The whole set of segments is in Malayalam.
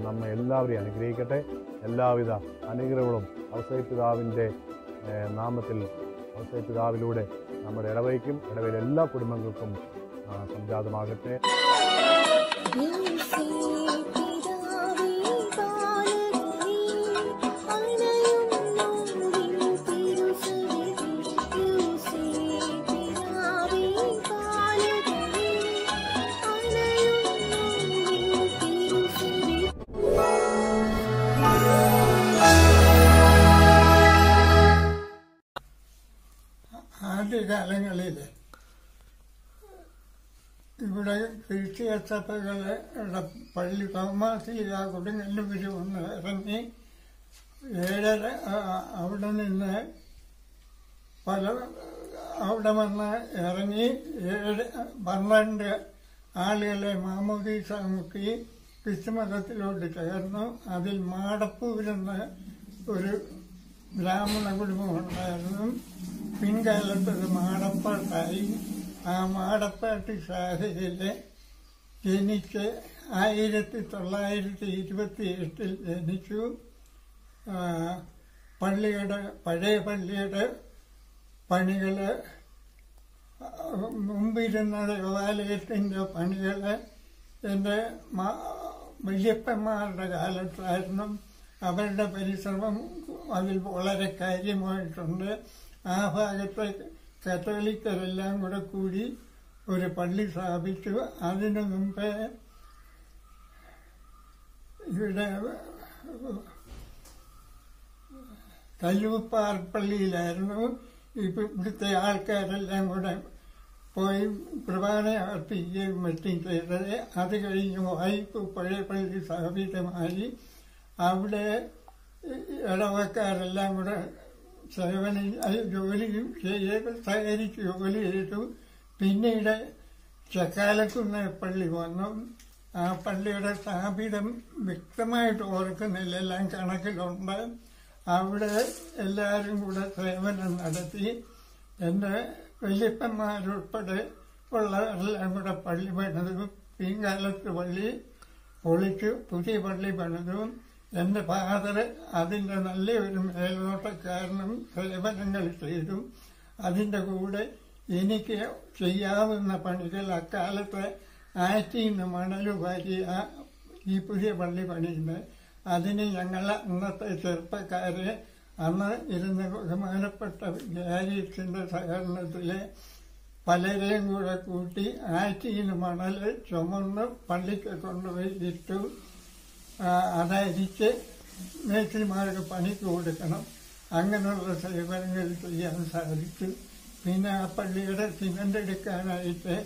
നമ്മെ എല്ലാവരെയും അനുഗ്രഹിക്കട്ടെ എല്ലാവിധ അനുഗ്രഹങ്ങളും അവസര പിതാവിൻ്റെ ഏഹ്, നാമത്തിൽ അവസര പിതാവിലൂടെ നമ്മുടെ ഇടവയ്ക്കും ഇടവയിലെ എല്ലാ കുടുംബങ്ങൾക്കും ആ, സംജാതമാകട്ടെ ആദ്യകാലങ്ങളിൽ ഇവിടെ ക്രിസ്തീയ സഭകളുടെ പള്ളി തോമാസിക കൊടുങ്ങല്ലൂർ വന്ന് ഇറങ്ങി ഏഴര ആ, അവിടെ നിന്ന് പല അവിടെ വന്ന് ഇറങ്ങി ഏഴ് പന്ത്രണ്ട് ആളുകളെ മാമോദീസ മുക്കി ക്രിസ്തുമതത്തിലോട്ട് ചേർന്നു അതിൽ മാടപ്പൂരെന്ന് ഒരു ബ്രാഹ്മണ കുടുംബമുണ്ടായിരുന്നു പിൻകാലത്ത് അത് മാടപ്പാട്ടായി ആ മാടപ്പാട്ട് ശാഖയില് ജനിച്ച് ആയിരത്തി തൊള്ളായിരത്തി ഇരുപത്തി എട്ടിൽ ജനിച്ചു ആ, പള്ളിയുടെ പഴയ പള്ളിയുടെ പണികള് മുമ്പിരുന്ന ദേവാലയത്തിൻ്റെ പണികള് എൻ്റെ മ- വല്യപ്പന്മാരുടെ കാലത്തായിരുന്നു അവരുടെ പരിശ്രമം അതിൽ വളരെ കാര്യമായിട്ടുണ്ട് ആ ഭാഗത്തെ കത്തോലിക്കരെല്ലാം കൂടെ കൂടി ഒരു പള്ളി സ്ഥാപിച്ചു അതിനു മുമ്പേ ഇവിടെ കല്ലൂപ്പാർ പള്ളിയിലായിരുന്നു ഇപ്പൊ ഇവിടുത്തെ ആൾക്കാരെല്ലാം കൂടെ പോയി കുർബാന അർപ്പിക്കുകയും മറ്റും ചെയ്തത് അത് കഴിഞ്ഞ് വായ്പ പഴയ പള്ളി സ്ഥാപിതമായി അവിടെ ഇടവക്കാരെല്ലാം കൂടെ സേവനം അത് ജോലിയും ചെയ്ത് സഹകരിച്ച് ജോലി ചെയ്തു പിന്നീട് ചക്കാലക്കുന്ന് പള്ളി വന്നു ആ പള്ളിയുടെ സ്ഥാപിതം വ്യക്തമായിട്ട് ഓർക്കുന്നില്ല എല്ലാം കണക്കിലുണ്ട് അവിടെ എല്ലാവരും കൂടെ സേവനം നടത്തി എൻ്റെ വല്യപ്പന്മാരുൾപ്പെടെ ഉള്ളവരെല്ലാം കൂടെ പള്ളി പണിതു പിൻകാലത്ത് പള്ളി പൊളിച്ചു പുതിയ പള്ളി പണിതു എൻ്റെ ഫാദർ അതിൻ്റെ നല്ലൊരു മേൽനോട്ടക്കാരനും സേവനങ്ങൾ ചെയ്തു അതിൻ്റെ കൂടെ എനിക്ക് ചെയ്യാവുന്ന പണികൾ അക്കാലത്ത് ആറ്റിൽ നിന്ന് മണൽ വാരി ആ ഈ പുതിയ പള്ളി പണിയുന്നത് അതിന് ഞങ്ങൾ അന്നത്തെ ചെറുപ്പക്കാരെ അന്ന് ഇരുന്ന് ബഹുമാനപ്പെട്ട ഗ്യാരീസിന്റെ സഹകരണത്തിലെ പലരെയും കൂടെ കൂട്ടി ആറ്റിന് മണൽ ചുമന്ന് പള്ളിക്ക് കൊണ്ടുപോയി ഇട്ടു ആ, അതരിച്ച് മേസ്ത്രിമാർക്ക് പണിക്ക് കൊടുക്കണം അങ്ങനെയുള്ള സേവനങ്ങൾ ചെയ്യാൻ സാധിച്ചു പിന്നെ ആ പള്ളിയുടെ സിമന്റ് എടുക്കാനായിട്ട്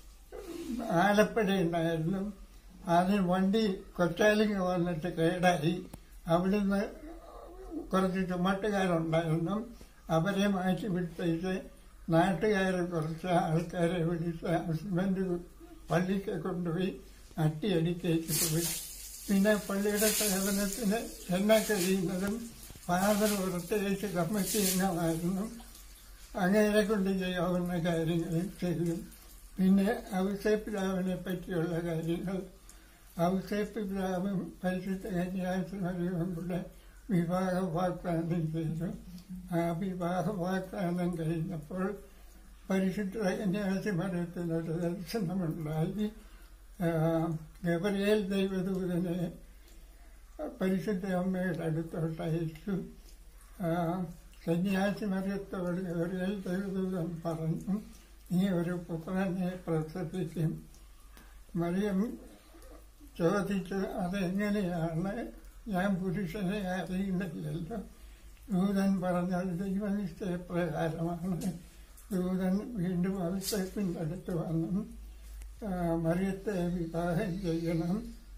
ആലപ്പുഴ ഉണ്ടായിരുന്നു അതിന് വണ്ടി കൊച്ചാലിങ് വന്നിട്ട് കേടായി അവിടുന്ന് കുറച്ച് ചുമട്ടുകാരുണ്ടായിരുന്നു അവരെ മാറ്റി വിട്ടേച്ച് നാട്ടുകാർ കുറച്ച് ആൾക്കാരെ വിളിച്ച് ഹസ്ബൻഡ് പള്ളിക്ക് കൊണ്ടുപോയി അട്ടിയടിക്കേക്ക് പോയി പിന്നെ പള്ളിയുടെ സേവനത്തിന് എന്നെ കഴിയുന്നതും ഫാദർ പ്രത്യേകിച്ച് കമ്മിറ്റി അംഗമായിരുന്നു അങ്ങനെ കൊണ്ട് ചെയ്യാവുന്ന കാര്യങ്ങൾ ചെയ്തു പിന്നെ ഔസേപ്പിതാവിനെ പറ്റിയുള്ള കാര്യങ്ങൾ ഔസേപ്പിതാവും പരിശുദ്ധ കന്യാസിമറിയും കൂടെ വിവാഹ വാഗ്ദാനം ചെയ്തു ആ വിവാഹ വാഗ്ദാനം കഴിഞ്ഞപ്പോൾ പരിശുദ്ധ കന്യാസിമരത്തിനൊരു ദർശനമുണ്ടായി ആ, ഗബ്രിയേൽ ദൈവദൂതനെ പരിശുദ്ധ അമ്മയുടെ അടുത്തോട്ട് അയച്ചു ആ, സന്യാസിമരത്തോട് ഗബ്രിയേൽ ദൈവദൂതൻ പറഞ്ഞു നീ ഒരു പുത്രനെ പ്രസവിക്കും മറിയം ചോദിച്ചു അതെങ്ങനെയാണ് ഞാൻ പുരുഷനെ അറിയുന്നില്ലല്ലോ ദൂതൻ പറഞ്ഞത് ദൈവനിശ്ചയ പ്രകാരമാണ് ദൂതൻ വീണ്ടും ഔസേപ്പിൻ്റെ അടുത്ത് വന്നു ആ, മറിയത്തെ വിവാഹം ചെയ്യണം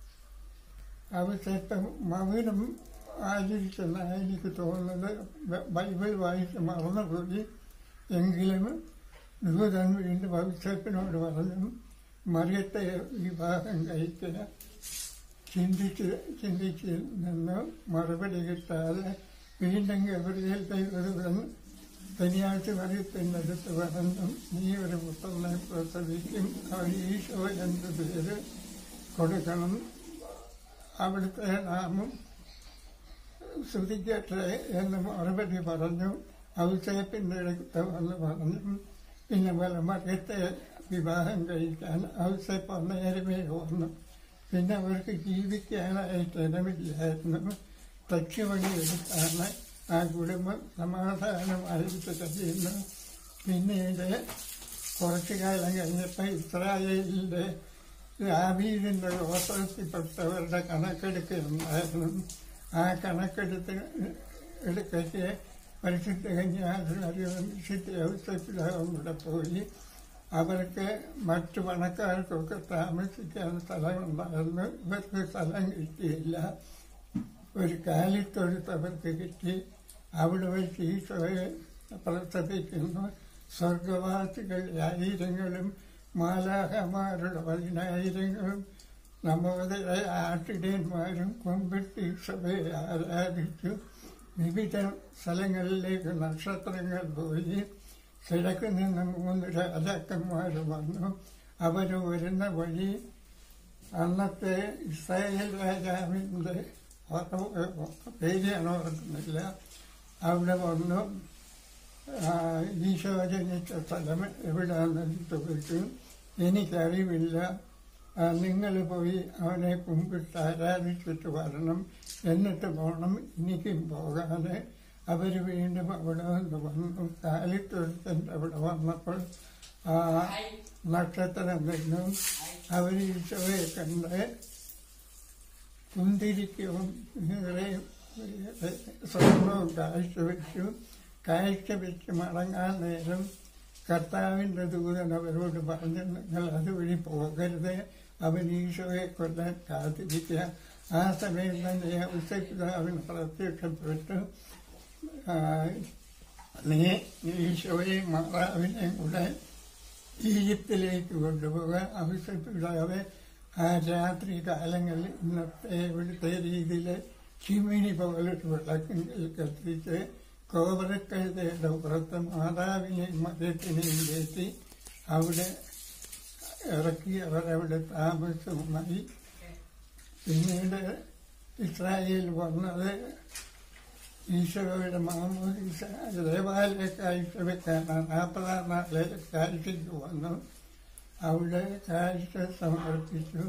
ഔസേപ്പ് മൗനം ആചരിച്ചെന്നാണ് എനിക്ക് തോന്നുന്നത് ബ- ബൈബിൾ വായിച്ച് മറന്നുപോയി എങ്കിലും ദൂതൻ വീണ്ടും ഔസേപ്പിനോട് പറഞ്ഞു മറിയത്തെ വിവാഹം കഴിക്കുക ചിന്തിച്ച് ചിന്തിച്ച് നിന്ന് മറുപടി കിട്ടാതെ വീണ്ടും ഗബ്രിയേൽ ദൈവദൂതൻ ശനിയാഴ്ച മറിയത്തിൻ്റെ അടുത്ത് പറഞ്ഞു നീ ഒരു പുത്രനെ പ്രസവിക്കും അവൻ ഈശോ എന്ന പേര് കൊടുക്കണം അവിടുത്തെ നാമം ശ്രുതിക്കട്ടെ എന്ന് മറുപടി പറഞ്ഞു ഔസേപ്പിന്റെ അടുത്ത് വന്ന് പറഞ്ഞു പിന്നെ പല മകത്തെ വിവാഹം കഴിക്കാൻ ഔസേപ്പ് നേരമേ വന്നു പിന്നെ അവർക്ക് ജീവിക്കാനായിട്ട് ഇടമില്ലായിരുന്നു തച്ചുപണി എടുത്താണ് ആ കുടുംബം സമാധാനമായിട്ട് കഴിയുന്നു പിന്നീട് കുറച്ചു കാലം കഴിഞ്ഞപ്പോൾ ഇസ്രായേലിന്റെ ദാവീദിന്റെ ഗോത്രത്തിൽപ്പെട്ടവരുടെ കണക്കെടുക്കുന്നുണ്ടായിരുന്നു ആ കണക്കെടുത്ത് എടുക്കയ്ക്ക് പരിശുദ്ധ കന്യാസ്ത്രീയും വിശുദ്ധ ഔസപ്പിതാവും കൂടെ പോയി അവർക്ക് മറ്റു പണക്കാർക്കൊക്കെ താമസിക്കാൻ സ്ഥലമുണ്ടായിരുന്നു ഇവർക്ക് സ്ഥലം കിട്ടിയില്ല ഒരു കാലിത്തൊഴുത്ത് അവർക്ക് കിട്ടി അവിടെ വെച്ച് ഈശോയെ പ്രസവിക്കുന്നു സ്വർഗവാസികൾ ആയിരങ്ങളും മാലാഹമാരുടെ പതിനായിരങ്ങളും നവോദയ ആട്ടിടയന്മാരും കുമ്പിട്ട് ഈശോയെ ആരാധിച്ചു വിവിധ സ്ഥലങ്ങളിലേക്ക് നക്ഷത്രങ്ങൾ പോയി കിഴക്ക് നിന്ന് മൂന്ന് രാജാക്കന്മാർ വന്നു അവർ വരുന്ന വഴി അന്നത്തെ ഇസ്രായേൽ രാജാവിൻ്റെ പേര് ഞാൻ ഓർക്കുന്നില്ല അവിടെ വന്നു ആ, ഈശോ ജനിച്ച സ്ഥലം എവിടെയാണെന്ന് ചോദിച്ചു എനിക്കറിവില്ല നിങ്ങൾ പോയി അവനെ കുമ്പിട്ട് ആരാധിച്ചിട്ട് വരണം എന്നിട്ട് പോകണം എനിക്കും പോകാന് അവർ വീണ്ടും അവിടെ നിന്ന് വന്നു കാലിത്തൊഴുത്തിൻ്റെ അവിടെ വന്നപ്പോൾ ആ നക്ഷത്രം നിന്നും അവർ ഈശോയെ കണ്ട് കുന്തിരിക്കവും നിറയും സ്വർണവും കാഴ്ചവെച്ചു കാഴ്ചവെച്ച് മടങ്ങാൻ നേരം കർത്താവിൻ്റെ ദൂതൻ അവരോട് പറഞ്ഞു നിങ്ങൾ അതുവഴി പോകരുത് അവൻ ഈശോയെ കൊല്ലാൻ കാത്തിരിക്കുക ആ സമയം തന്നെ ഉച്ചപിതാവിന് പ്രത്യക്ഷപ്പെട്ടു ആ, നീ ഈശോയെയും മാതാവിനെയും കൂടെ ഈജിപ്തിലേക്ക് കൊണ്ടുപോകാൻ ആവശ്യപ്പെടാതെ ആ രാത്രി കാലങ്ങളിൽ ഇന്നത്തെ ഇവിടുത്തെ രീതിയിൽ ചിമിനി പോലൊരു വിളക്കിൽ കത്തിച്ച് കോവറക്കഴുതയുടെ പുറത്ത് മാതാവിനെയും മതത്തിനെയും കയറ്റി അവിടെ ഇറക്കി അവരവിടെ താമസവുമായി പിന്നീട് ഇസ്രായേൽ വന്നത് ഈശോയുടെ മാമോദീസ ദേവാലയ കാഴ്ച വെക്കാനാണ് നാൽപ്പതാം നാളിൽ കാഴ്ചയ്ക്ക് വന്നു അവിടെ കാഴ്ച സമർപ്പിച്ചു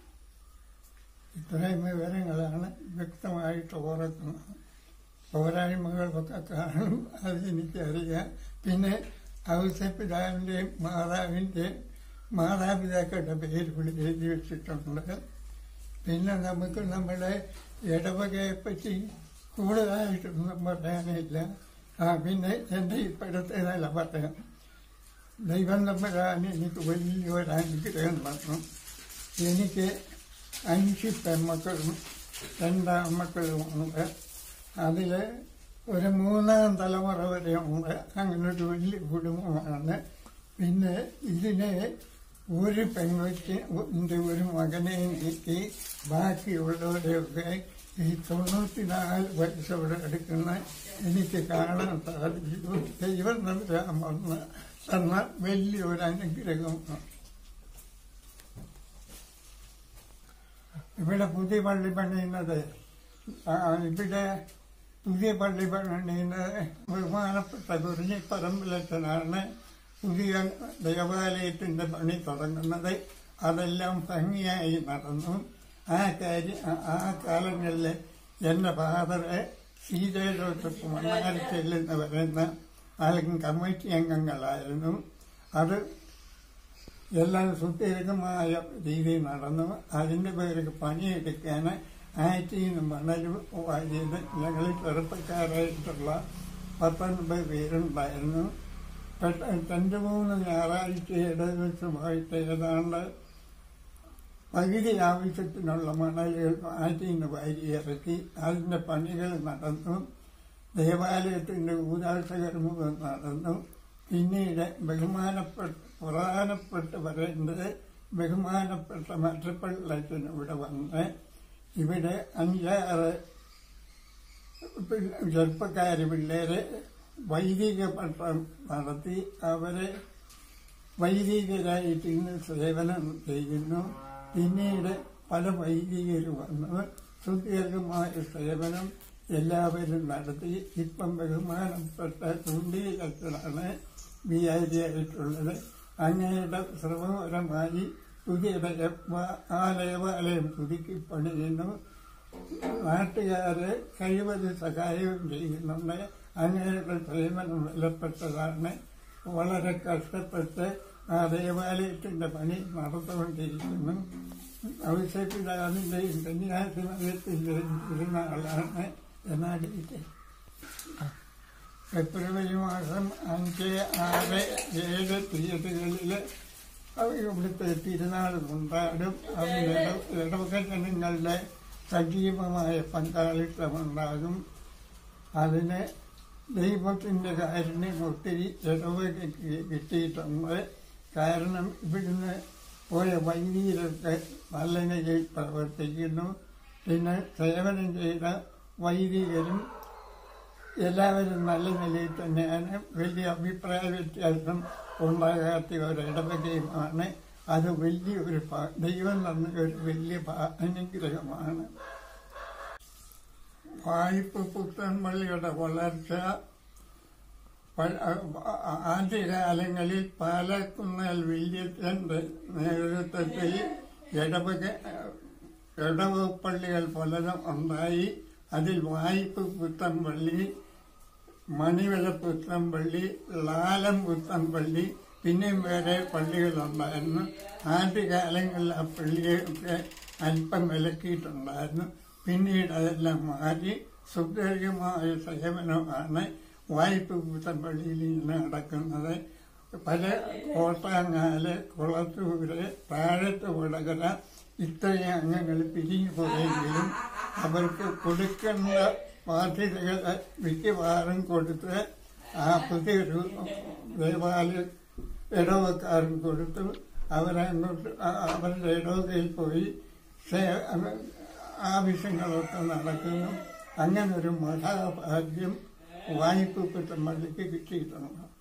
ഇത്രയും വിവരങ്ങളാണ് വ്യക്തമായിട്ട് ഓർക്കുന്നത് പോരായ്മകളൊക്കെ കാണും അതെനിക്കറിയാം പിന്നെ ഔസപിതാവിൻ്റെയും മാതാവിൻ്റെയും മാതാപിതാക്കളുടെ പേര് ഇവിടെ എഴുതി വെച്ചിട്ടുണ്ട് പിന്നെ നമുക്ക് നമ്മുടെ ഇടവകയെപ്പറ്റി കൂടുതലായിട്ടൊന്നും പറയാനില്ല ആ പിന്നെ എൻ്റെ ഇപ്പോഴത്തെ നില പറയാം ദൈവം തമ്പരാൻ എനിക്ക് വലിയൊരു അനുഗ്രഹം തന്നു എനിക്ക് അഞ്ച് പെൺമക്കളും രണ്ടാൺമക്കളുമുണ്ട് അതിൽ ഒരു മൂന്നാം തലമുറ വരെ ഉണ്ട് അങ്ങനെ ഒരു വലിയ കുടുംബമാണ് പിന്നെ ഇതിനെ ഒരു പെൺകൊച്ച് എൻ്റെ ഒരു മകനെയും കിട്ടി ബാക്കിയുള്ളവരെയൊക്കെ ഈ തൊണ്ണൂറ്റിനാല് വയസ്സോടെ എടുക്കുന്ന എനിക്ക് കാണാൻ സാധിച്ചു ദൈവം നമ്പരാൻ വന്ന് തന്ന വലിയൊരു അനുഗ്രഹമാണ് ഇവിടെ പുതിയ പള്ളി പണിയുന്നത് ആ, ഇവിടെ പുതിയ പള്ളി പണിയുന്നത് ബഹുമാനപ്പെട്ട കുറിഞ്ഞിപ്പറമ്പിലച്ചനാണ് പുതിയ ദേവാലയത്തിന്റെ പണി തുടങ്ങുന്നത് അതെല്ലാം ഭംഗിയായി നടന്നു ആ കാര്യം ആ- ആ കാലങ്ങളിൽ എന്റെ ഫാദറ് സീതയിലോട്ട് മണ്ണാരി ചെല്ലുന്ന വരുന്ന ആളും കമ്മിറ്റി അംഗങ്ങളായിരുന്നു അത് എല്ലാം സുദീർഘമായ രീതിയിൽ നടന്നു അതിന്റെ പേർക്ക് പണിയെടുക്കാൻ ആറ്റിൽ നിന്ന് മണൽ വാരിയത് ഞങ്ങൾ ചെറുപ്പക്കാരായിട്ടുള്ള പത്തൊൻപത് പേരുണ്ടായിരുന്നു പെട്ട- രണ്ട് മൂന്ന് ഞായറാഴ്ച ഇടവശമായിട്ട് ഏതാണ്ട് പകുതി ആവശ്യത്തിനുള്ള മണലുകൾ ആറ്റിൽ നിന്ന് വാരി ഇറക്കി അതിന്റെ പണികൾ നടന്നു ദേവാലയത്തിന്റെ ഊദാശകർമ്മം നടന്നു പിന്നീട് ബഹുമാനപ്പെട്ട പ്രധാനപ്പെട്ട് പറയേണ്ടത് ബഹുമാനപ്പെട്ട മറ്റപ്പള്ളച്ചൻ ഇവിടെ വന്ന് ഇവിടെ അഞ്ചാറ് പിള്ള- ചെറുപ്പക്കാര് പിള്ളേരെ വൈദിക പട്ടം നടത്തി അവരെ വൈദികരായിട്ട് ഇന്ന് സേവനം ചെയ്യുന്നു പിന്നീട് പല വൈദികരും വന്ന് സുദീർഘമായ സേവനം എല്ലാവരും നടത്തി ഇപ്പം ബഹുമാനപ്പെട്ട തുണ്ടിയിലത്തിലാണ് വിചാരിയായിട്ടുള്ളത് അങ്ങയുടെ ശ്രമപരമായി പുതിയ ദേവ- ആ ദേവാലയം പുതുക്കി പണിയുന്നു നാട്ടുകാര് കഴിവത് സഹായവും ചെയ്യുന്നുണ്ട് അങ്ങനെയുള്ള സേവനം വിലപ്പെട്ടതാണ് വളരെ കഷ്ടപ്പെട്ട് ആ ദേവാലയത്തിന്റെ പണി നടന്നുകൊണ്ടിരിക്കുന്നു ഔഷധിതാവിന്റെയും കന്യാസിമയത്തിന്റെയും തിരുനാളാണ് എന്നാടിയിട്ട് ഫെബ്രുവരി മാസം അഞ്ച് ആറ് ഏഴ് തീയതികളിൽ ഇവിടുത്തെ തിരുനാൾ കൊണ്ടാടും അതിന് ഇടവക ജനങ്ങളുടെ സജീവമായ പങ്കാളിത്തമുണ്ടാകും അതിന് ദൈവത്തിൻ്റെ കാരുണ്യം ഒത്തിരി ഇടവകയ്ക്ക് കിട്ടിയിട്ടുണ്ട് കാരണം ഇവിടുന്ന് പോയ വൈദികരൊക്കെ നല്ല നിലയിൽ പ്രവർത്തിക്കുന്നു പിന്നെ സേവനം ചെയ്ത വൈദികരും എല്ലാവരും നല്ല നിലയിൽ തന്നെയാണ് വലിയ അഭിപ്രായ വ്യത്യാസം ഉണ്ടാകാത്ത ഒരു ഇടവകയുമാണ് അത് വലിയൊരു ഭാ- ദൈവം തന്ന ഒരു വലിയ ഭാ- അനുഗ്രഹമാണ് വായ്പ പുത്തൻപള്ളിയുടെ വളർച്ച പ- ആ- ആ- ആദ്യകാലങ്ങളിൽ പാലക്കുന്നൽ വില്യത്തിന്റെ നേതൃത്വത്തിൽ ഇടവക ഇടവ പള്ളികൾ പലതും ഉണ്ടായി അതിൽ വായ്പ പുത്തൻപള്ളി മണിവിള പുത്തൻപള്ളി ലാലം പുത്തൻപള്ളി പിന്നെയും വേറെ പള്ളികളുണ്ടായിരുന്നു ആദ്യകാലങ്ങളിൽ ആ പള്ളിയൊക്കെ അല്പം വിലക്കിയിട്ടുണ്ടായിരുന്നു പിന്നീട് അതെല്ലാം മാറി സുദീർഘമായ സേവനമാണ് വായ്പ പുത്തൻപള്ളിയിൽ ഇന്ന് നടക്കുന്നത് പല കോട്ടാങ്ങാല് കുളത്തൂര് താഴത്ത് വടകര ഇത്രയും അംഗങ്ങൾ പിരിഞ്ഞു പോയെങ്കിലും അവർക്ക് കൊടുക്കേണ്ട ബാധ്യതകൾ മിക്കവാറും കൊടുത്ത് ആ പുതിയൊരു ദേവാലയ ഇടവക്കാരും കൊടുത്തു അവരങ്ങോട്ട് ആ- അവരുടെ ഇടവകയിൽ പോയി സേ- ആവശ്യങ്ങളൊക്കെ നടക്കുന്നു അങ്ങനെ ഒരു മഹാഭാഗ്യം വായ്പ പള്ളിക്ക് കിട്ടിയിട്ടുണ്ട്